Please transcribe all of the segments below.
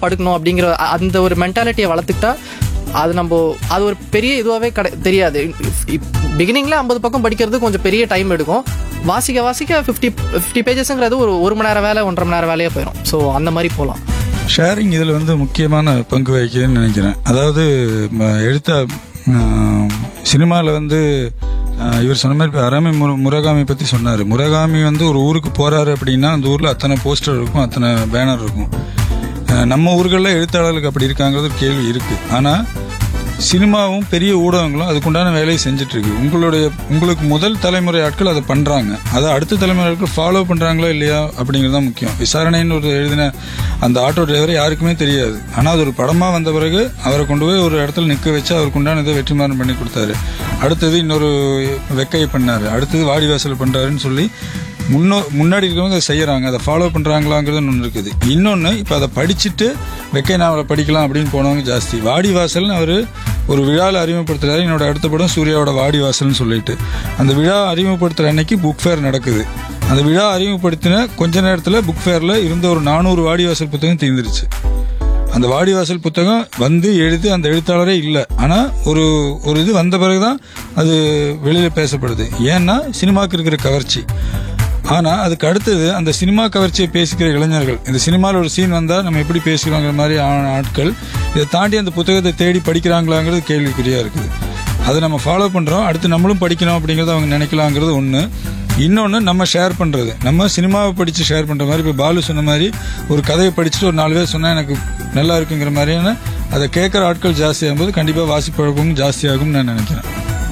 படுக்கணும் அப்படிங்கிற அ- அந்த ஒரு மென்டாலிட்டியை வளர்த்துக்கிட்டா அது நம்ம அது ஒரு பெரிய இதுவாகவே கிடை தெரியாது பிகினிங்ல ஐம்பது பக்கம் படிக்கிறது கொஞ்சம் பெரிய டைம் எடுக்கும் வாசிக்க வாசிக்க ஃபிஃப்டி ஃபிஃப்டி பேஜஸ்ங்கிறது ஒரு ஒரு மணி நேரம் வேலை ஒன்றரை மணி நேரம் வேலையே போயிடும் ஸோ அந்த மாதிரி போகலாம் ஷேரிங் இதில் வந்து முக்கியமான பங்கு வகிக்குதுன்னு நினைக்கிறேன் அதாவது ம- எழுத்த சினிமாவில் வந்து அஹ், இவர் சொன்ன மாதிரி இப்ப அராமி முர முரகாமி பற்றி சொன்னார் முரகாமி வந்து ஒரு ஊருக்கு போகிறாரு அப்படின்னா அந்த ஊரில் அத்தனை போஸ்டர் இருக்கும் அத்தனை பேனர் இருக்கும் அஹ், நம்ம ஊர்களில் எழுத்தாளர்களுக்கு அப்படி இருக்காங்கிறது ஒரு கேள்வி இருக்குது ஆனால் சினிமாவும் பெரிய ஊடகங்களும் அதுக்குண்டான வேலையை செஞ்சுட்டு இருக்கு உங்களுடைய உங்களுக்கு முதல் தலைமுறை ஆட்கள் அதை பண்றாங்க அதை அடுத்த தலைமுறை ஆட்கள் ஃபாலோ பண்றாங்களா இல்லையா அப்படிங்கிறது தான் முக்கியம் விசாரணைன்னு ஒரு எழுதின அந்த ஆட்டோ டிரைவர் யாருக்குமே தெரியாது ஆனா அது ஒரு படமா வந்த பிறகு அவரை கொண்டு போய் ஒரு இடத்துல நிக்க வச்சு அவருக்கு உண்டான இதை வெற்றிமாறன் பண்ணி கொடுத்தாரு அடுத்தது இன்னொரு வெக்கையை பண்ணாரு அடுத்தது வாடிவாசல் பண்றாருன்னு சொல்லி முன்னோ முன்னாடி இருக்கவங்க அதை செய்யறாங்க அதை ஃபாலோ பண்றாங்களாங்கிறது ஒன்று இருக்குது இன்னொன்று இப்போ அதை படிச்சுட்டு வெக்கை நாவலை படிக்கலாம் அப்படின்னு போனவங்க ஜாஸ்தி வாடிவாசல்னு அவர் ஒரு விழாவில் அறிமுகப்படுத்துறாரு என்னோட அடுத்த படம் சூர்யாவோட வாடிவாசல்னு சொல்லிட்டு அந்த விழா அறிமுகப்படுத்துற அன்னைக்கு புக் ஃபேர் நடக்குது அந்த விழா அறிமுகப்படுத்தின கொஞ்ச நேரத்தில் புக் ஃபேரில் இருந்த ஒரு நானூறு வாடிவாசல் புத்தகம் தீர்ந்துருச்சு அந்த வாடிவாசல் புத்தகம் வந்து எழுதி அந்த எழுத்தாளரே இல்லை ஆனால் ஒரு ஒரு இது வந்த பிறகுதான் அது வெளியில் பேசப்படுது ஏன்னா சினிமாக்கு இருக்கிற கவர்ச்சி ஆனால் அதுக்கு அடுத்தது அந்த சினிமா கவர்ச்சியை பேசிக்கிற இளைஞர்கள் இந்த சினிமாவில் ஒரு சீன் வந்தால் நம்ம எப்படி பேசுகிறோங்கிற மாதிரி ஆன ஆட்கள் இதை தாண்டி அந்த புத்தகத்தை தேடி படிக்கிறாங்களாங்கிறது கேள்விக்குறியாக இருக்குது அதை நம்ம ஃபாலோ பண்ணுறோம் அடுத்து நம்மளும் படிக்கணும் அப்படிங்கிறத அவங்க நினைக்கலாங்கிறது ஒன்று இன்னொன்று நம்ம ஷேர் பண்ணுறது நம்ம சினிமாவை படித்து ஷேர் பண்ணுற மாதிரி இப்போ பாலு சொன்ன மாதிரி ஒரு கதையை படிச்சுட்டு ஒரு நாலு பேர் சொன்னால் எனக்கு நல்லா இருக்குங்கிற மாதிரியான அதை கேட்குற ஆட்கள் ஜாஸ்தியாகும்போது கண்டிப்பாக வாசிப்பழக்கமும் ஜாஸ்தியாகும்னு நான் நினைக்கிறேன்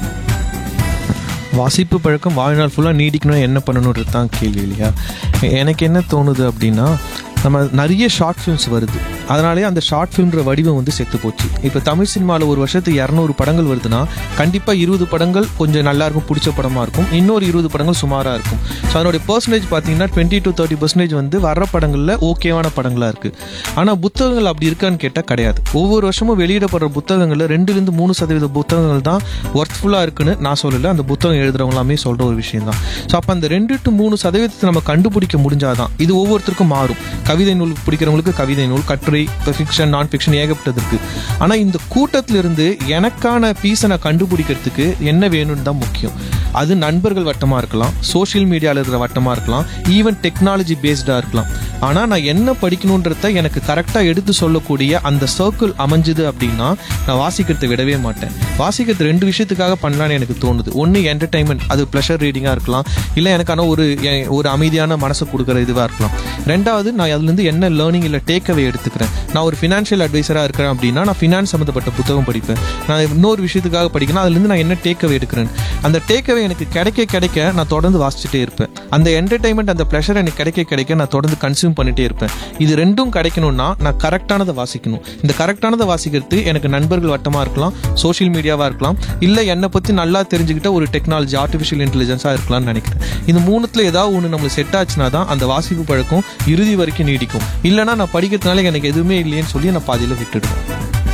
வாசிப்பு பழக்கம் வாழ்நாள் ஃபுல்லாக நீடிக்கணும் என்ன பண்ணணுன்றது தான் கேள்வி இல்லையா எனக்கு என்ன தோணுது அப்படின்னா நம்ம நிறைய ஷார்ட் ஃபிலிம்ஸ் வருது அதனாலே அந்த ஷார்ட் ஃபிலிம்ன்ற வடிவம் வந்து செத்து போச்சு இப்போ தமிழ் சினிமாவில் ஒரு வருஷத்துக்கு இரநூறு படங்கள் வருதுன்னா கண்டிப்பாக இருபது படங்கள் கொஞ்சம் நல்லா இருக்கும் பிடிச்ச படமாக இருக்கும் இன்னொரு இருபது படங்கள் சுமாராக இருக்கும் ஸோ அதனுடைய பர்சன்டேஜ் பார்த்தீங்கன்னா டுவெண்ட்டி டு தேர்ட்டி பர்சன்டேஜ் வந்து வர்ற படங்களில் ஓகேவான படங்களாக இருக்குது ஆனால் புத்தகங்கள் அப்படி இருக்கான்னு கேட்டால் கிடையாது ஒவ்வொரு வருஷமும் வெளியிடப்படுற புத்தகங்களில் ரெண்டுலேருந்து மூணு சதவீத புத்தகங்கள் தான் ஒர்த்ஃபுல்லாக இருக்குன்னு நான் சொல்லல அந்த புத்தகம் எழுதுறவங்க எல்லாமே சொல்கிற ஒரு விஷயம் தான் ஸோ அப்போ அந்த ரெண்டு டு மூணு சதவீதத்தை நம்ம கண்டுபிடிக்க முடிஞ்சாதான் இது ஒவ்வொருத்தருக்கும் மாறும் கவிதை நூல் பிடிக்கிறவங்களுக்கு கவிதை நூல் கட்டுரை இப்போ ஃபிக்ஷன் நான் ஃபிக்ஷன் ஏகப்பட்டது இருக்கு ஆனால் இந்த கூட்டத்துல இருந்து எனக்கான பீஸை நான் கண்டுபிடிக்கிறதுக்கு என்ன வேணும்னு தான் முக்கியம் அது நண்பர்கள் வட்டமாக இருக்கலாம் சோஷியல் மீடியாவில் இருக்கிற வட்டமாக இருக்கலாம் ஈவன் டெக்னாலஜி பேஸ்டாக இருக்கலாம் ஆனால் நான் என்ன படிக்கணுன்றத எனக்கு கரெக்டாக எடுத்து சொல்லக்கூடிய அந்த சர்க்கிள் அமைஞ்சுது அப்படின்னா நான் வாசிக்கிறதை விடவே மாட்டேன் வாசிக்கிறது ரெண்டு விஷயத்துக்காக பண்ணலான்னு எனக்கு தோணுது ஒன்று என்டர்டைன்மெண்ட் அது ப்ளஷர் ரீடிங்காக இருக்கலாம் இல்லை எனக்கான ஒரு எ- ஒரு அமைதியான மனசை கொடுக்குற இதுவாக இருக்கலாம் ரெண்டாவது நான் அதுலேருந்து என்ன லேர்னிங் இல்லை டேக்அவே எடுத்துக்கிறேன் நான் ஒரு ஃபினான்ஷியல் அட்வைசராக இருக்கிறேன் அப்படின்னா நான் ஃபினான்ஸ் சம்மந்தப்பட்ட புத்தகம் படிப்பேன் நான் இன்னொரு விஷயத்துக்காக படிக்கணும் அதுலேருந்து நான் என்ன டேக்அவே எடுக்கிறேன் அந்த டேக்அவே எனக்கு கிடைக்க கிடைக்க நான் தொடர்ந்து வாசிச்சுட்டே இருப்பேன் அந்த என்டர்டைன்மெண்ட் அந்த ப்ளஷர் எனக்கு கிடைக்க கிடைக்க நான் தொடர்ந்து கன்சியூம் பண்ணிட்டே இருப்பேன் இது ரெண்டும் கிடைக்கணும்னா நான் கரெக்டானதை வாசிக்கணும் இந்த கரெக்டானதை வாசிக்கிறது எனக்கு நண்பர்கள் வட்டமாக இருக்கலாம் சோஷியல் மீடியாவாக இருக்கலாம் இல்லை என்னை பற்றி நல்லா தெரிஞ்சுக்கிட்ட ஒரு டெக்னாலஜி ஆர்டிஃபிஷியல் இன்டெலிஜென்ஸாக இருக்கலாம்னு நினைக்கிறேன் இந்த மூணுத்தில் ஏதாவது ஒன்று நம்மளுக்கு செட் ஆச்சுன்னா தான் அந்த வாசிப்பு பழக்கம் இறுதி வரைக்கும் நீடிக்கும் இல்லைனா நான் படிக்கிறதுனால எனக்கு எதுவுமே இல்லையேன்னு சொல்லி நான் பாதியில் விட்டுடுவேன்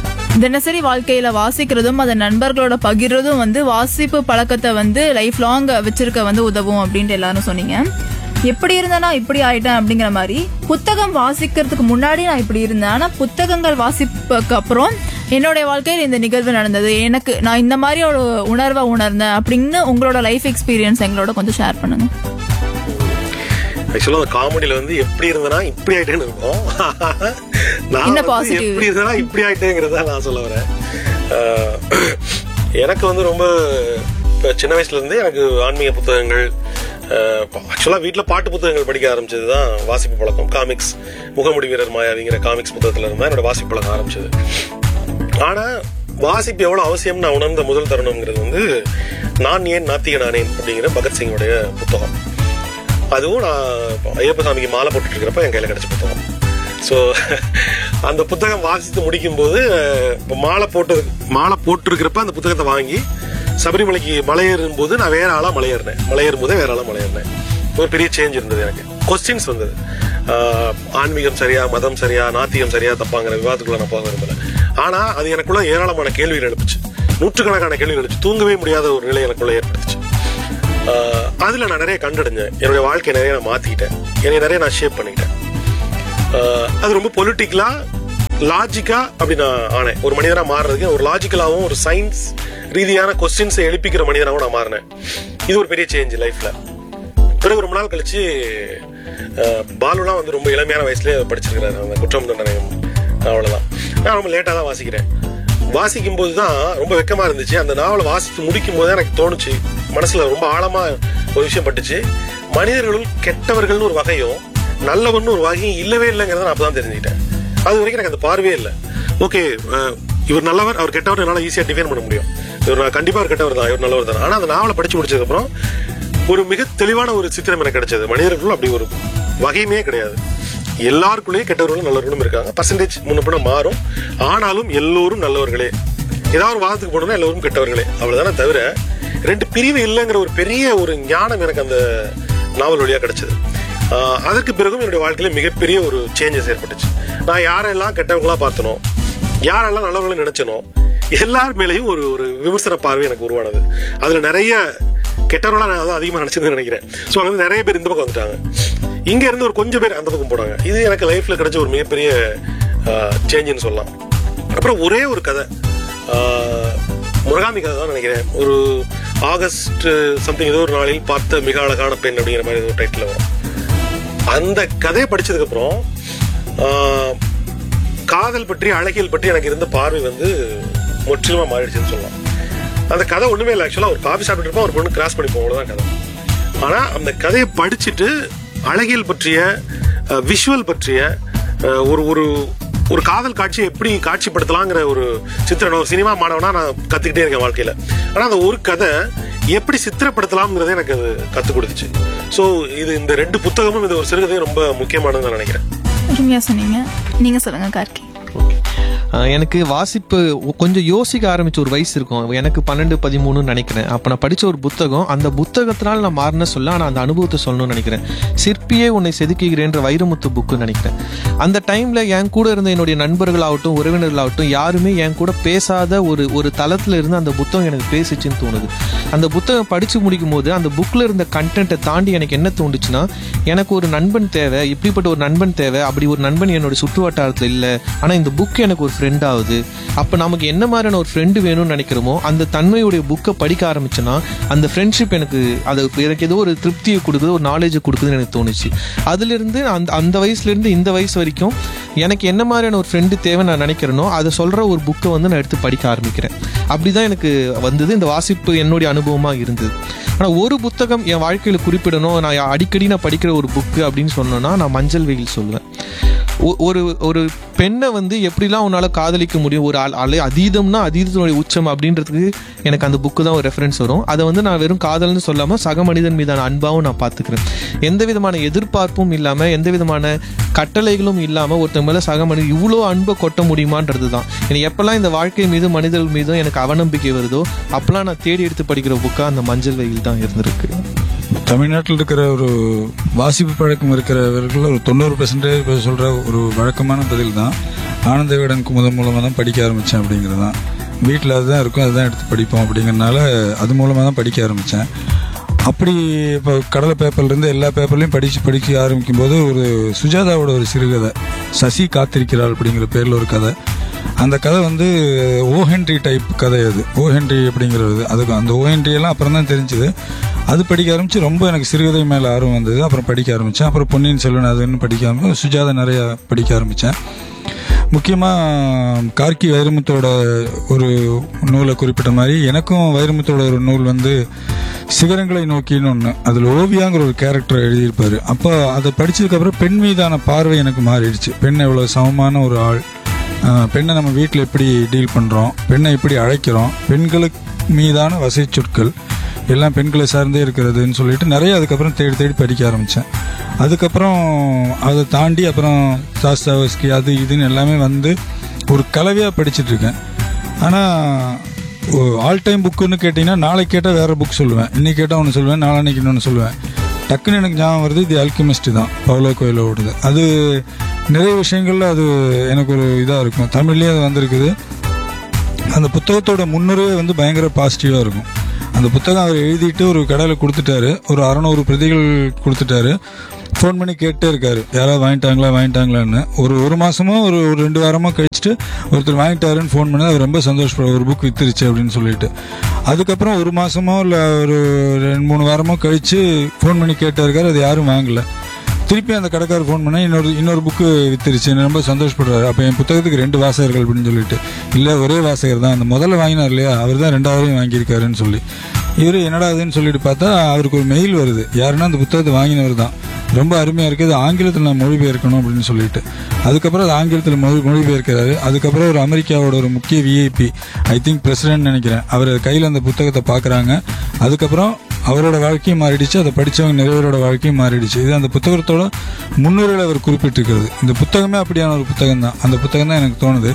தினசரி வாழ்க்கையில வாசிக்கிறதும் அதை நண்பர்களோட பகிர்றதும் வந்து வாசிப்பு பழக்கத்தை வந்து லைஃப் லாங் வச்சிருக்க வந்து உதவும் அப்படின்ட்டு எல்லாரும் சொன்னீங்க எப்படி இருந்தேனா இப்படி ஆயிட்டேன் அப்படிங்கிற மாதிரி புத்தகம் வாசிக்கிறதுக்கு முன்னாடி நான் இப்படி இருந்தேன் ஆனா புத்தகங்கள் வாசிப்புக்கு அப்புறம் என்னுடைய வாழ்க்கையில் இந்த நிகழ்வு நடந்தது எனக்கு நான் இந்த மாதிரி ஒரு உணர்வை உணர்ந்தேன் அப்படின்னு உங்களோட லைஃப் எக்ஸ்பீரியன்ஸ் எங்களோட கொஞ்சம் ஷேர் பண்ணுங்க ஆக்சுவலா அந்த காமெடியில வந்து எப்படி இருந்தனா இப்படி ஆயிட்டேன்னு இருக்கும் நான் என்ன வந்து positive? எப்படி இருந்தனா இப்படி ஆயிட்டேங்கிறத நான் சொல்ல வரேன் ஆஹ், எனக்கு வந்து ரொம்ப இப்ப சின்ன வயசுல இருந்தே எனக்கு ஆன்மீக புத்தகங்கள் ஆக்சுவலா வீட்ல பாட்டு புத்தகங்கள் படிக்க ஆரம்பிச்சது தான் வாசிப்பு பழக்கம் காமிக்ஸ் முகமுடி வீரர் மாயாவிங்கிற காமிக்ஸ் புத்தகத்துல இருந்தா என்னோட வாசிப்பு பழக்கம் ஆரம்பிச்சது ஆனா வாசிப்பு எவ்வளவு அவசியம் நான் உணர்ந்த முதல் தருணம்ங்கிறது வந்து நான் ஏன் நாத்திக நானேன் அப்படிங்கிற பகத்சிங்கோடைய புத்தகம் அதுவும் நான் இப்போ ஐயப்ப சாமிக்கு மாலை போட்டுட்டு இருக்கிறப்ப என் கையில கிடைச்ச புத்தகம் ஸோ அந்த புத்தகம் வாசித்து முடிக்கும் போது இப்போ மாலை போட்டு மாலை போட்டிருக்கிறப்ப அந்த புத்தகத்தை வாங்கி சபரிமலைக்கு மலையேறும் போது நான் வேற ஆளா மலையேறினேன் மலையேறும் போதே வேற ஆளா மலையேறினேன் ஒரு பெரிய சேஞ்ச் இருந்தது எனக்கு கொஸ்டின்ஸ் வந்தது ஆஹ் ஆன்மீகம் சரியா மதம் சரியா நாத்திகம் சரியா தப்பாங்கிற விவாதத்துக்குள்ள நான் போக விரும்பல ஆனா அது எனக்குள்ள ஏராளமான கேள்விகள் எழுப்புச்சு நூற்றுக்கணக்கான கேள்விகள் எழுப்புச்சு தூங்கவே முடியாத ஒரு நிலை எனக்குள்ள ஏற்பட்டுச்சு ஆஹ் அதுல நான் நிறைய கண்டடைஞ்சேன் என்னுடைய வாழ்க்கையை நிறைய நான் மாத்திக்கிட்டேன் என்னை நிறைய நான் ஷேப் பண்ணிக்கிட்டேன் ஆஹ் அது ரொம்ப பொலிட்டிக்கலா லாஜிக்கா அப்படி நான் ஆனேன் ஒரு மனிதனா மாறுறதுக்கு ஒரு லாஜிக்கலாவும் ஒரு சயின்ஸ் ரீதியான கொஸ்டின்ஸை எழுப்பிக்கிற மனிதனாகவும் நான் மாறினேன் இது ஒரு பெரிய சேஞ்ச் லைஃப்ல பிறகு ரொம்ப நாள் கழிச்சு அஹ், பாலுலாம் வந்து ரொம்ப இளமையான வயசுலயே படிச்சிருக்கிறாரு அந்த குற்றம் தண்டனை நாவலதான் நான் ரொம்ப லேட்டாக தான் வாசிக்கிறேன் வாசிக்கும் போது தான் ரொம்ப வெக்கமா இருந்துச்சு அந்த நாவலை வாசித்து முடிக்கும் போது எனக்கு தோணுச்சு மனசுல ரொம்ப ஆழமா ஒரு விஷயம் பட்டுச்சு மனிதர்களுள் கெட்டவர்கள்னு ஒரு வகையும் நல்லவன்னு ஒரு வகையும் இல்லவே இல்லைங்கிறத நான் அப்பதான் தெரிஞ்சுக்கிட்டேன் அது வரைக்கும் எனக்கு அந்த பார்வையே இல்லை ஓகே இவர் நல்லவர் அவர் கெட்டவர் என்னால் ஈஸியாக டிஃபைன் பண்ண முடியும் இவர் நான் கண்டிப்பா ஒரு கெட்டவர் தான் இவர் நல்லவர் தான் ஆனால் அந்த நாவலை படிச்சு முடிச்சதுக்கு அப்புறம் ஒரு மிக தெளிவான ஒரு சித்திரம் எனக்கு கிடைச்சது மனிதர்களும் அப்படி ஒரு வகையுமே கிடையாது எல்லாருக்குள்ளேயும் கெட்டவர்களும் நல்லவர்களும் இருக்காங்க பர்சன்டேஜ் முன்ன பின்ன மாறும் ஆனாலும் எல்லோரும் நல்லவர்களே ஏதாவது ஒரு வாதத்துக்கு போனோம்னா எல்லோரும் கெட்டவர்களே அவ்வளவுதானே தவிர ரெண்டு பிரிவு இல்லைங்கிற ஒரு பெரிய ஒரு ஞானம் எனக்கு அந்த நாவல் வழியா கிடைச்சது ஆஹ் அதற்கு பிறகும் என்னுடைய வாழ்க்கையில மிகப்பெரிய ஒரு சேஞ்சஸ் ஏற்பட்டுச்சு நான் யாரெல்லாம் கெட்டவங்களா பார்த்தனோ யாரெல்லாம் நல்லவர்களும் நினைச்சனோ எல்லார் மேலேயும் ஒரு ஒரு விமர்சன பார்வை எனக்கு உருவானது அதுல நிறைய கெட்டவர்களா நான் அதான் அதிகமா நினைச்சதுன்னு நினைக்கிறேன் ஸோ அங்க வந்து நிறைய பேர் இந்த பக்கம் வந்துட்டாங்க இங்க இருந்து ஒரு கொஞ்சம் பேர் அந்த பக்கம் போனாங்க இது எனக்கு லைஃப்ல கிடைச்ச ஒரு மிகப்பெரிய சேஞ்சுன்னு சொல்லலாம் அப்புறம் ஒரே ஒரு கதை ஆஹ், முருகாமி கதை தான் நினைக்கிறேன் ஒரு ஆகஸ்ட் சம்திங் ஏதோ ஒரு நாளில் பார்த்த மிக அழகான பெண் அப்படிங்கிற மாதிரி ஒரு டைட்டில் வரும் அந்த கதையை படிச்சதுக்கு அப்புறம் ஆஹ், காதல் பற்றி அழகியல் பற்றி எனக்கு இருந்த பார்வை வந்து முற்றிலுமா மாறிடுச்சுன்னு சொல்லலாம் அந்த கதை ஒண்ணுமே இல்லை ஆக்சுவலா ஒரு காஃபி சாப்பிட்டு இருப்போம் ஒரு பொண்ணு கிராஸ் பண்ணி போகலாம் கதை ஆனா அந்த கதையை படிச்சுட்டு அழகியல் பற்றிய விஷுவல் பற்றிய அஹ், ஒரு ஒரு ஒரு காதல் காட்சியை எப்படி காட்சிப்படுத்தலாங்கிற ஒரு சித்திரம் ஒரு சினிமா மாணவனா நான் கத்துக்கிட்டே இருக்கேன் வாழ்க்கையில ஆனா அந்த ஒரு கதை எப்படி சித்திரப்படுத்தலாம்ங்கிறத எனக்கு அது கத்துக் கொடுத்துச்சு ஸோ இது இந்த ரெண்டு புத்தகமும் இது ஒரு சிறுகதையும் ரொம்ப முக்கியமானதுன்னு நான் நினைக்கிறேன் அருமையா சொன்னீங்க நீங்க சொல்லுங்க கார்கி ஆஹ் எனக்கு வாசிப்பு ஒ- கொஞ்சம் யோசிக்க ஆரம்பிச்ச ஒரு வயசு இருக்கும் எனக்கு பன்னெண்டு பதிமூணுன்னு நினைக்கிறேன் அப்போ நான் படிச்ச ஒரு புத்தகம் அந்த புத்தகத்தினால் நான் மாறின சொல்ல ஆனால் அந்த அனுபவத்தை சொல்லணும்னு நினைக்கிறேன் சிற்பியே உன்னை செதுக்குகிறேன்ற வைரமுத்து புக்குன்னு நினைக்கிறேன் அந்த டைம்ல என் கூட இருந்த என்னுடைய நண்பர்களாகட்டும் உறவினர்களாகட்டும் யாருமே என் கூட பேசாத ஒரு ஒரு தளத்துல இருந்து அந்த புத்தகம் எனக்கு பேசிச்சுன்னு தோணுது அந்த புத்தகம் படிச்சு முடிக்கும் போது அந்த புக்ல இருந்த கண்டென்ட்டை தாண்டி எனக்கு என்ன தோணுச்சுன்னா எனக்கு ஒரு நண்பன் தேவை இப்படிப்பட்ட ஒரு நண்பன் தேவை அப்படி ஒரு நண்பன் என்னோட சுற்று வட்டாரத்தில் இல்லை ஆனா இந்த புக் எனக்கு ஒரு ஃப்ரெண்ட் ஆகுது அப்ப நமக்கு என்ன மாதிரியான ஒரு ஃப்ரெண்டு வேணும்னு நினைக்கிறோமோ அந்த தன்மையுடைய புக்கை படிக்க ஆரம்பிச்சேன்னா அந்த ஃப்ரெண்ட்ஷிப் எனக்கு அது எனக்கு ஏதோ ஒரு திருப்தியை கொடுக்குது ஒரு நாலேஜை கொடுக்குதுன்னு எனக்கு தோணுச்சு அதுல இருந்து அந்த அந்த வயசுல இருந்து இந்த வயசு வரைக்கும் எனக்கு என்ன மாதிரியான ஒரு ஃப்ரெண்டு தேவை நான் நினைக்கிறேனோ அதை சொல்ற ஒரு புக்கை வந்து நான் எடுத்து படிக்க ஆரம்பிக்கிறேன் அப்படிதான் எனக்கு வந்தது இந்த வாசிப்பு என்னுடைய அனுபவமா இருந்தது ஆனா ஒரு புத்தகம் என் வாழ்க்கையில குறிப்பிடணும் நான் அடிக்கடி நான் படிக்கிற ஒரு புக்கு அப்படின்னு சொன்னேன்னா நான் மஞ்சள் வெயில் சொல்லுவேன் ஒ- ஒரு ஒரு பெண்ணை வந்து எப்படிலாம் உன்னால காதலிக்க முடியும் ஒரு அல- அலை அதீதம்னா அதீதத்தினுடைய உச்சம் அப்படின்றதுக்கு எனக்கு அந்த புக்கு தான் ஒரு ரெஃபரன்ஸ் வரும் அதை வந்து நான் வெறும் காதல்னு சொல்லாம சக மனிதன் மீதான அன்பாவும் நான் பார்த்துக்கிறேன் எந்த விதமான எதிர்பார்ப்பும் இல்லாம எந்த விதமான கட்டளைகளும் இல்லாம ஒருத்தங்க மேல சக மனிதன் இவ்வளோ அன்பை கொட்ட முடியுமான்றது தான் எனக்கு எப்பெல்லாம் இந்த வாழ்க்கை மீது மனிதர்கள் மீதும் எனக்கு அவநம்பிக்கை வருதோ அப்பெல்லாம் நான் தேடி எடுத்து படிக்கிற புக்கா அந்த மஞ்சள் வெயில் தான் இருந்திருக்கு தமிழ்நாட்டில் இருக்கிற ஒரு வாசிப்பு பழக்கம் இருக்கிறவர்கள் ஒரு தொண்ணூறு பெர்சன்டேஜ் சொல்ற ஒரு வழக்கமான பதில் தான் ஆனந்த விகடனுக்கு முதன் மூலமாக தான் படிக்க ஆரம்பித்தேன் அப்படிங்கிறது தான் வீட்டில் அதுதான் இருக்கும் அதுதான் எடுத்து படிப்போம் அப்படிங்கறனால அது மூலமாக தான் படிக்க ஆரம்பித்தேன் அப்படி இப்போ கடலை பேப்பர்லேருந்து எல்லா பேப்பர்லையும் படித்து படிக்க ஆரம்பிக்கும் போது ஒரு சுஜாதாவோட ஒரு சிறுகதை சசி காத்திருக்கிறாள் அப்படிங்கிற பேரில் ஒரு கதை அந்த கதை வந்து ஓஹென்ட்ரி டைப் கதை அது ஓஹென்ட்ரி அப்படிங்கிறது அதுக்கு அந்த ஓஹென்ட்ரி எல்லாம் அப்புறம் தான் தெரிஞ்சுது அது படிக்க ஆரம்பிச்சு ரொம்ப எனக்கு சிறுகதை மேலே ஆர்வம் வந்தது அப்புறம் படிக்க ஆரம்பித்தேன் அப்புறம் பொன்னியின் செல்வன் அதுன்னு படிக்க ஆரம்பிச்சு சுஜாதா நிறையா படிக்க ஆரம்பித்தேன் முக்கியமாக கார்க்கி வைரமுத்தோட ஒரு நூலை குறிப்பிட்ட மாதிரி எனக்கும் வைரமுத்தோட ஒரு நூல் வந்து சிகரங்களை நோக்கின்னு ஒன்று அதில் ஓவியாங்கிற ஒரு கேரக்டர் எழுதியிருப்பார் அப்போ அதை படிச்சதுக்கப்புறம் பெண் மீதான பார்வை எனக்கு மாறிடுச்சு பெண் எவ்வளோ சமமான ஒரு ஆள் ஆஹ் பெண்ணை நம்ம வீட்டில் எப்படி டீல் பண்ணுறோம் பெண்ணை எப்படி அழைக்கிறோம் பெண்களுக்கு மீதான வசை சொற்கள் எல்லாம் பெண்களை சார்ந்தே இருக்கிறதுன்னு சொல்லிட்டு நிறைய அதுக்கப்புறம் தேடி தேடி படிக்க ஆரம்பித்தேன் அதுக்கப்புறம் அதை தாண்டி அப்புறம் தாஸ்தாவஸ்கி அது இதுன்னு எல்லாமே வந்து ஒரு கலவையாக படிச்சுட்டு இருக்கேன் ஆனால் ஆல் டைம் புக்குன்னு கேட்டிங்கன்னா நாளைக்கு கேட்டால் வேறு புக் சொல்லுவேன் இன்னைக்கு கேட்டால் ஒன்று சொல்லுவேன் நாளான்னைக்கு இன்னொன்று சொல்லுவேன் டக்குன்னு எனக்கு ஞாபகம் வருது தி அல்கெமிஸ்ட் தான் பவுலோ கோயிலோடது அது நிறைய விஷயங்கள்ல அது எனக்கு ஒரு இதாக இருக்கும் தமிழ்லேயே அது வந்திருக்குது அந்த புத்தகத்தோட முன்னுரையே வந்து பயங்கர பாசிட்டிவாக இருக்கும் அந்த புத்தகம் அவர் எழுதிட்டு ஒரு கடையில் கொடுத்துட்டாரு ஒரு அறநூறு பிரதிகள் கொடுத்துட்டாரு ஃபோன் பண்ணி கேட்டே இருக்காரு யாராவது வாங்கிட்டாங்களா வாங்கிட்டாங்களான்னு ஒரு ஒரு மாசமோ ஒரு ஒரு ரெண்டு வாரமோ கழிச்சுட்டு ஒருத்தர் வாங்கிட்டாருன்னு ஃபோன் பண்ணி அவர் ரொம்ப சந்தோஷப்பட ஒரு புக் வித்துருச்சு அப்படின்னு சொல்லிட்டு அதுக்கப்புறம் ஒரு மாசமோ இல்லை ஒரு ரெண்டு மூணு வாரமோ கழிச்சு ஃபோன் பண்ணி கேட்டே இருக்காரு அது யாரும் வாங்கல திருப்பி அந்த கடைக்காரர் ஃபோன் பண்ண இன்னொரு இன்னொரு புக்கு வித்துருச்சு என்ன ரொம்ப சந்தோஷப்படுறாரு அப்போ என் புத்தகத்துக்கு ரெண்டு வாசகர்கள் அப்படின்னு சொல்லிட்டு இல்லை ஒரே வாசகர் தான் அந்த முதல்ல வாங்கினார் இல்லையா அவர் தான் ரெண்டாவதையும் வாங்கியிருக்காருன்னு சொல்லி இவர் என்னடா இதுன்னு சொல்லிட்டு பார்த்தா அவருக்கு ஒரு மெயில் வருது யாருன்னா அந்த புத்தகத்தை வாங்கினவர் தான் ரொம்ப அருமையாக இருக்குது ஆங்கிலத்தில் நான் மொழிபெயர்க்கணும் அப்படின்னு சொல்லிட்டு அதுக்கப்புறம் அது ஆங்கிலத்தில் மொழி மொழிபெயர்க்கிறாரு அதுக்கப்புறம் ஒரு அமெரிக்காவோட ஒரு முக்கிய விஐபி ஐ திங்க் பிரசிடென்ட் நினைக்கிறேன் அவர் கையில் அந்த புத்தகத்தை பார்க்குறாங்க அதுக்கப்புறம் அவரோட வாழ்க்கையும் மாறிடுச்சு அதை படித்தவங்க நிறைய பேரோட வாழ்க்கையும் மாறிடுச்சு இது அந்த புத்தகத்தோட முன்னுரையில் அவர் குறிப்பிட்டிருக்கிறது இந்த புத்தகமே அப்படியான ஒரு புத்தகம் தான் அந்த புத்தகம் தான் எனக்கு தோணுது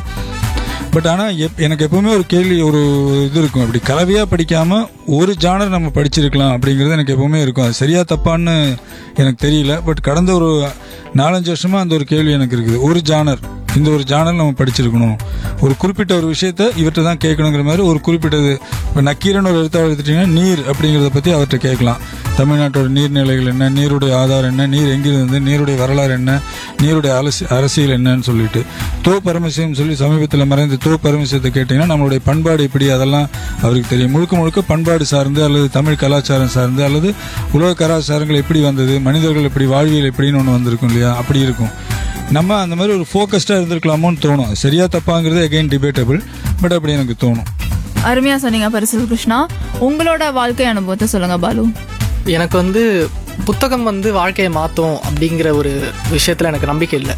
பட் ஆனால் எப் எனக்கு எப்பவுமே ஒரு கேள்வி ஒரு இது இருக்கும் அப்படி கலவையாக படிக்காமல் ஒரு ஜானர் நம்ம படிச்சிருக்கலாம் அப்படிங்கிறது எனக்கு எப்பவுமே இருக்கும் அது சரியா தப்பான்னு எனக்கு தெரியல பட் கடந்த ஒரு நாலஞ்சு வருஷமா அந்த ஒரு கேள்வி எனக்கு இருக்குது ஒரு ஜானர் இந்த ஒரு ஜானர் நம்ம படிச்சிருக்கணும் ஒரு குறிப்பிட்ட ஒரு விஷயத்த இவர்கிட்ட தான் கேட்கணுங்கிற மாதிரி ஒரு குறிப்பிட்டது இப்போ நக்கீரன் ஒரு எழுத்தாளர் எடுத்துட்டீங்கன்னா நீர் அப்படிங்கிறத பற்றி அவர்கிட்ட கேட்கலாம் தமிழ்நாட்டோட நீர்நிலைகள் என்ன நீருடைய ஆதாரம் என்ன நீர் எங்கிருந்து நீருடைய வரலாறு என்ன நீருடைய அரசு அரசியல் என்னன்னு சொல்லிட்டு தோ பரமசிவம் சொல்லி சமீபத்தில் மறைந்த தோ பரமசிவத்தை கேட்டிங்கன்னா நம்மளுடைய பண்பாடு எப்படி அதெல்லாம் அவருக்கு தெரியும் முழுக்க முழுக்க பண்பாடு சார்ந்து அல்லது தமிழ் கலாச்சாரம் சார்ந்து அல்லது உலக கலாச்சாரங்கள் எப்படி வந்தது மனிதர்கள் எப்படி வாழ்வியல் எப்படின்னு ஒன்று வந்திருக்கும் இல்லையா அப்படி இருக்கும் நம்ம அந்த மாதிரி ஒரு ஃபோக்கஸ்டாக இருந்திருக்கலாமோன்னு தோணும் சரியா தப்பாங்கிறது அகைன் டிபேட்டபிள் பட் அப்படி எனக்கு தோணும் அருமையா சொன்னீங்க பரிசல் கிருஷ்ணா உங்களோட வாழ்க்கை அனுபவத்தை சொல்லுங்க பாலு எனக்கு வந்து புத்தகம் வந்து வாழ்க்கையை மாற்றும் அப்படிங்கிற ஒரு விஷயத்தில் எனக்கு நம்பிக்கை இல்லை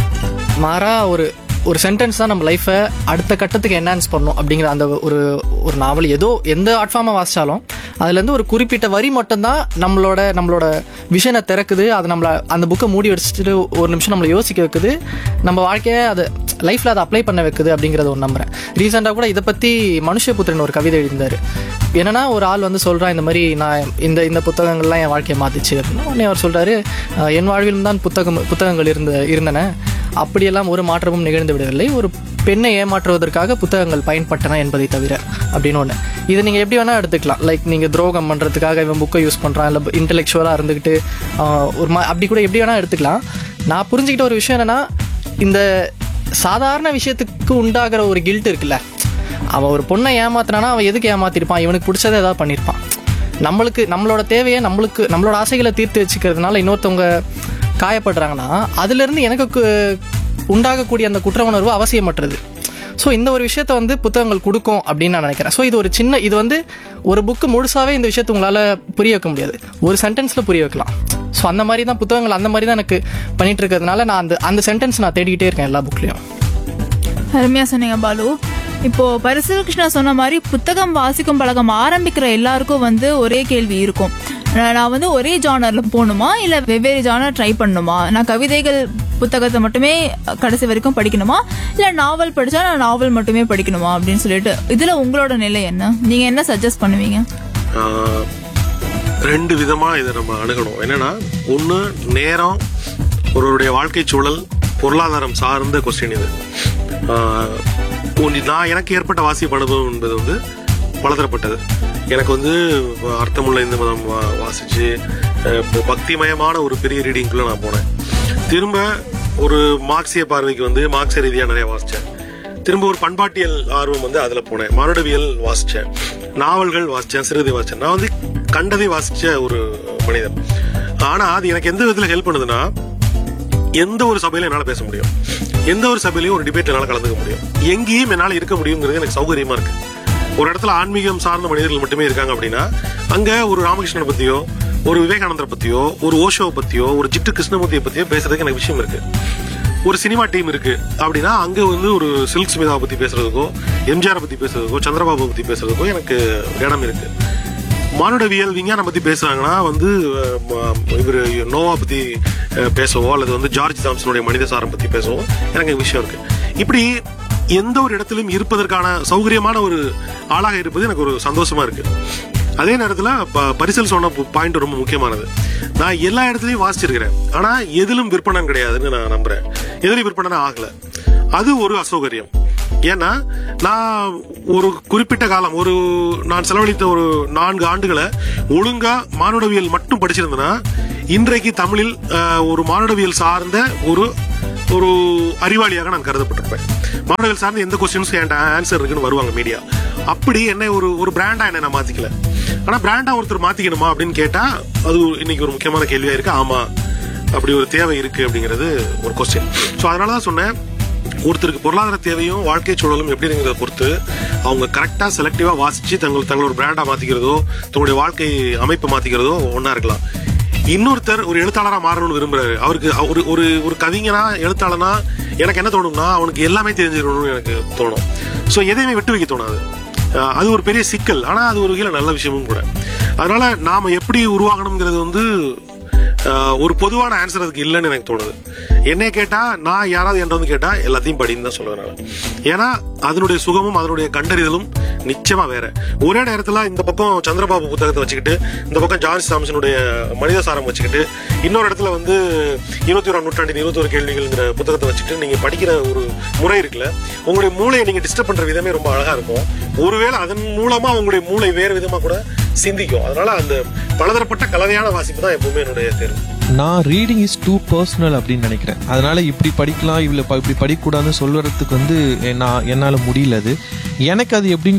மாறா ஒரு ஒரு சென்டென்ஸ் தான் நம்ம லைஃப்பை அடுத்த கட்டத்துக்கு என்ஹான்ஸ் பண்ணும் அப்படிங்கிற அந்த ஒரு ஒரு நாவல் ஏதோ எந்த ஆர்ட் ஃபார்மை வாசிச்சாலும் அதுலேருந்து ஒரு குறிப்பிட்ட வரி மட்டும்தான் நம்மளோட நம்மளோட விஷனை திறக்குது அது நம்மளை அந்த புக்கை மூடி வச்சுட்டு ஒரு நிமிஷம் நம்மளை யோசிக்க வைக்குது நம்ம வாழ்க்கையை அது லைஃப்பில் அதை அப்ளை பண்ண வைக்குது அப்படிங்கிறத ஒரு நம்புறேன் ரீசெண்டாக கூட இதை பற்றி மனுஷபுத்திரன் ஒரு கவிதை எழுதியிருந்தார் என்னன்னா ஒரு ஆள் வந்து சொல்கிறான் இந்த மாதிரி நான் இந்த இந்த புத்தகங்கள்லாம் என் வாழ்க்கையை மாற்றிச்சு அப்படின்னா உடனே அவர் சொல்கிறாரு என் வாழ்விலும் தான் புத்தகம் புத்தகங்கள் இருந்த இருந்தன அப்படியெல்லாம் ஒரு மாற்றமும் நிகழ்ந்து விடவில்லை ஒரு பெண்ணை ஏமாற்றுவதற்காக புத்தகங்கள் பயன்பட்டன என்பதை தவிர அப்படின்னு ஒன்று இதை நீங்கள் எப்படி வேணால் எடுத்துக்கலாம் லைக் நீங்கள் துரோகம் பண்ணுறதுக்காக இவன் புக்கை யூஸ் பண்ணுறான் இல்லை இன்டெலெக்சுவலாக இருந்துக்கிட்டு ஆஹ், ஒரு மா அப்படி கூட எப்படி வேணால் எடுத்துக்கலாம் நான் புரிஞ்சுக்கிட்ட ஒரு விஷயம் என்னன்னா இந்த சாதாரண விஷயத்துக்கு உண்டாகிற ஒரு கில்ட் இருக்குல்ல அவன் ஒரு பொண்ணை ஏமாத்துனானா அவன் எதுக்கு ஏமாத்திருப்பான் இவனுக்கு பிடிச்சதை ஏதாவது பண்ணியிருப்பான் நம்மளுக்கு நம்மளோட தேவையை நம்மளுக்கு நம்மளோட ஆசைகளை தீர்த்து வச்சுக்கிறதுனால இன்னொருத்தவங்க காயப்படுறாங்கன்னா அதுலேருந்து எனக்கு கு- உண்டாகக்கூடிய அந்த குற்ற உணர்வு அவசியமற்றது ஸோ இந்த ஒரு விஷயத்த வந்து புத்தகங்கள் கொடுக்கும் அப்படின்னு நான் நினைக்கிறேன் ஸோ இது ஒரு சின்ன இது வந்து ஒரு புக்கு முழுசாவே இந்த விஷயத்தை உங்களால் புரிய வைக்க முடியாது ஒரு சென்டென்ஸில் புரிய வைக்கலாம் ஸோ அந்த மாதிரி தான் புத்தகங்கள் அந்த மாதிரி தான் எனக்கு பண்ணிட்டு இருக்கிறதுனால நான் அந்த அந்த சென்டென்ஸ் நான் தேடிக்கிட்டே இருக்கேன் எல்லா புக்லேயும் அருமையா சொன்னீங்க பாலு இப்போ பரிசல் கிருஷ்ணா சொன்ன மாதிரி புத்தகம் வாசிக்கும் பழக்கம் ஆரம்பிக்கிற எல்லாருக்கும் வந்து ஒரே கேள்வி இருக்கும் நான் நான் வந்து ஒரே ஜானர்ல போகணுமா இல்ல வெவ்வேறு ஜானர் ட்ரை பண்ணணுமா நான் கவிதைகள் புத்தகத்தை மட்டுமே கடைசி வரைக்கும் படிக்கணுமா இல்ல நாவல் படிச்சா நான் நாவல் மட்டுமே படிக்கணுமா அப்படின்னு சொல்லிட்டு இதுல உங்களோட நிலை என்ன நீங்க என்ன சஜஸ்ட் பண்ணுவீங்க ஆஹ், ரெண்டு விதமா இதை நம்ம அணுகணும் என்னன்னா ஒன்று நேரம் ஒருவருடைய வாழ்க்கை சூழல் பொருளாதாரம் சார்ந்த கொஸ்டின் இது ஆஹ், ஒண்ணு- நான் எனக்கு ஏற்பட்ட வாசிப்பு அனுபவம் என்பது வந்து பலதரப்பட்டது எனக்கு வந்து அர்த்தமுள்ள இந்த மதம் வா- வாசிச்சு அஹ், இப்போ பக்திமயமான ஒரு பெரிய ரீடிங்குள்ள நான் போனேன் திரும்ப ஒரு மார்க்சிய பார்வைக்கு வந்து மார்க்சிய ரீதியாக நிறைய வாசித்தேன் திரும்ப ஒரு பண்பாட்டியல் ஆர்வம் வந்து அதுல போனேன் மானுடவியல் வாசிச்சேன் நாவல்கள் வாசிச்சேன் சிறுகதை வாசிச்சேன் நான் வந்து கண்டதை வாசிச்ச ஒரு மனிதன் ஆனா அது எனக்கு எந்த விதத்துல ஹெல்ப் பண்ணுதுன்னா எந்த ஒரு சபையிலும் என்னால பேச முடியும் எந்த ஒரு சபையிலையும் ஒரு டிபேட் என்னால கலந்துக்க முடியும் எங்கேயும் என்னால இருக்க முடியுங்கிறது எனக்கு சௌகரியமா இருக்கு ஒரு இடத்துல ஆன்மீகம் சார்ந்த மனிதர்கள் மட்டுமே இருக்காங்க அப்படின்னா அங்க ஒரு ராமகிருஷ்ணனை பத்தியோ ஒரு விவேகானந்தரை பத்தியோ ஒரு ஓஷோவை பத்தியோ ஒரு ஜிட்டு கிருஷ்ணமூர்த்தியை பத்தியோ பேசுறதுக்கு எனக்கு விஷயம் இருக்கு ஒரு சினிமா டீம் இருக்கு அப்படின்னா அங்க வந்து ஒரு சில்க் ஸ்மிதாவை பத்தி பேசுறதுக்கோ எம்ஜிஆர் பத்தி பேசுறதுக்கோ சந்திரபாபு பத்தி பேசுறதுக்கோ எனக்கு இடம் இருக்கு மானுடவியல் விஞ்ஞானம் பத்தி பேசுறாங்கன்னா வந்து அஹ், ம- இவரு நோவா பத்தி அஹ், பேசவோ அல்லது வந்து ஜார்ஜ் தாம்சனுடைய மனித சாரம் பத்தி பேசவோ எனக்கு விஷயம் இருக்கு இப்படி எந்த ஒரு இடத்திலும் இருப்பதற்கான சௌகரியமான ஒரு ஆளாக இருப்பது எனக்கு ஒரு சந்தோஷமா இருக்கு அதே நேரத்துல ப- பரிசல் சொன்ன பாயிண்ட் ரொம்ப முக்கியமானது நான் எல்லா இடத்துலயும் வாசிச்சிருக்கிறேன் ஆனா எதிலும் விற்பனம் கிடையாதுன்னு நான் நம்புறேன் எதிலும் விற்பனை ஆகல அது ஒரு அசௌகரியம் ஏன்னா நான் ஒரு குறிப்பிட்ட காலம் ஒரு நான் செலவழித்த ஒரு நான்கு ஆண்டுகளை ஒழுங்கா மானுடவியல் மட்டும் படிச்சிருந்தேன்னா இன்றைக்கு தமிழில் அஹ், ஒரு மானுடவியல் சார்ந்த ஒரு ஒரு அறிவாளியாக நான் கருதப்பட்டிருப்பேன் மாணவர்கள் சார்ந்த எந்த கொஸ்டின்ஸ்க்கு என்கிட்ட ஆன்சர் இருக்குன்னு வருவாங்க மீடியா அப்படி என்ன ஒரு ஒரு பிராண்டா என்ன நான் மாத்திக்கல ஆனா பிராண்டா ஒருத்தர் மாத்திக்கணுமா அப்படின்னு கேட்டா அது ஒரு- இன்னைக்கு ஒரு முக்கியமான கேள்வியா இருக்கு ஆமா அப்படி ஒரு தேவை இருக்கு அப்படிங்கிறது ஒரு கொஸ்டின் ஸோ அதனால தான் சொன்னேன் ஒருத்தருக்கு பொருளாதார தேவையும் வாழ்க்கை சூழலும் எப்படிங்கிறத பொறுத்து அவங்க கரெக்டா செலக்டிவா வாசிச்சு தங்கள் தங்களோட பிராண்டா மாத்திக்கிறதோ தங்களுடைய வாழ்க்கை அமைப்பை மாத்திக்கிறதோ ஒண்ணா இருக்கலாம் இன்னொருத்தர் ஒரு எழுத்தாளரா மாறணும்னு விரும்புறாரு அவருக்கு ஒரு ஒரு ஒரு கவிஞனா எழுத்தாளனா எனக்கு என்ன தோணும்னா அவனுக்கு எல்லாமே தெரிஞ்சிடணும்னு எனக்கு தோணும் ஸோ எதையுமே விட்டு வைக்க தோணாது அஹ் அது ஒரு பெரிய சிக்கல் ஆனா அது ஒரு வகையில நல்ல விஷயமும் கூட அதனால நாம எப்படி உருவாகணுங்கிறது வந்து அஹ், ஒரு பொதுவான ஆன்சர் அதுக்கு இல்லைன்னு எனக்கு தோணுது என்னைய கேட்டா நான் யாராவது என்கிட்ட வந்து கேட்டா எல்லாத்தையும் படின்னு தான் சொல்லுவேன் நான். ஏன்னா அதனுடைய சுகமும் அதனுடைய கண்டறிதலும் நிச்சயமா வேற ஒரே நேரத்துல இந்த பக்கம் சந்திரபாபு புத்தகத்தை வச்சுக்கிட்டு இந்த பக்கம் ஜார்ஜ் தாம்சனுடைய மனித சாரம் வச்சுக்கிட்டு இன்னொரு இடத்துல வந்து இருபத்தி ஓராம் நூற்றாண்டின் இருபத்தொரு கேள்விகள்ங்கிற புத்தகத்தை வச்சுட்டு நீங்க படிக்கிற ஒரு முறை இருக்குல்ல உங்களுடைய மூளையை நீங்க டிஸ்டர்ப் பண்ற விதமே ரொம்ப அழகா இருக்கும் ஒருவேளை அதன் மூலமா உங்களுடைய மூளை வேறு விதமா கூட சிந்திக்கும் அதனால அந்த பலதரப்பட்ட கலவையான வாசிப்பு தான் எப்பவுமே என்னுடைய தேர்வு நான் ரீடிங் இஸ் டூ பர்சனல் அப்படின்னு நினைக்கிறேன் அதனால இப்படி படிக்கலாம் இவ்வளோ இப்படி படிக்கக்கூடாதுன்னு சொல்லுறதுக்கு வந்து நான் என்னால் முடியல அது எனக்கு அது எப்படின்னு